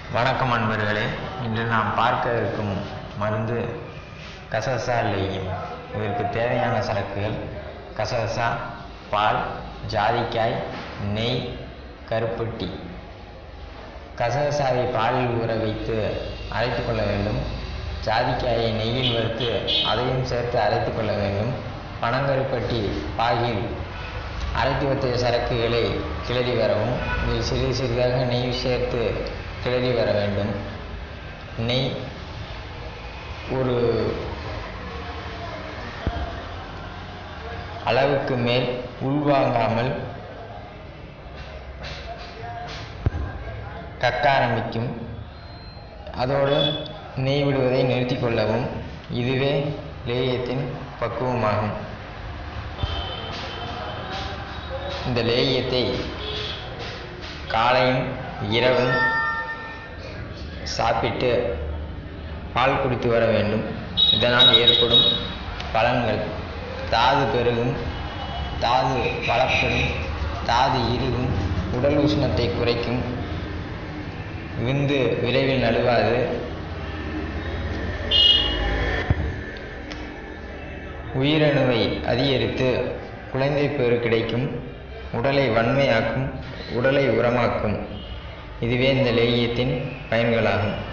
வணக்கம் அன்பர்களே இன்று நாம் பார்க்க இருக்கும் மருந்து கசகசா லேகியம் இதற்கு தேவையான சரக்குகள் கசகசா பால் ஜாதிக்காய் நெய் கருப்பட்டி கசகசாவை பாலில் ஊற வைத்து அரைத்து கொள்ள வேண்டும் ஜாதிக்காயை நெய்யில் வறுத்து அதையும் சேர்த்து அரைத்து கொள்ள வேண்டும் பனங்கருப்பட்டி பாகில் அரைத்து வைத்த சரக்குகளை கிளறி வரவும் இதில் சிறிது சிறிதாக நெய் சேர்த்து கிளறி வர வேண்டும் நெய் ஒரு அளவுக்கு மேல் உள்வாங்காமல் கக்க ஆரம்பிக்கும் அதோடு நெய் விடுவதை நிறுத்தி கொள்ளவும் இதுவே லேகியத்தின் பக்குவமாகும் இந்த லேகியத்தை காலையும் இரவும் சாப்பிட்டு பால் குடித்து வர வேண்டும் இதனால் ஏற்படும் பலன்கள் தாது பெருகும் தாது பலப்படும் தாது இறுகும் உடல் உஷ்ணத்தை குறைக்கும் விந்து விரைவில் நழுவாது உயிரணுவை அதிகரித்து குழந்தை பேறு கிடைக்கும் உடலை வன்மையாக்கும் உடலை உரமாக்கும் இதுவே இந்த லேகியத்தின் பயன்களாகும்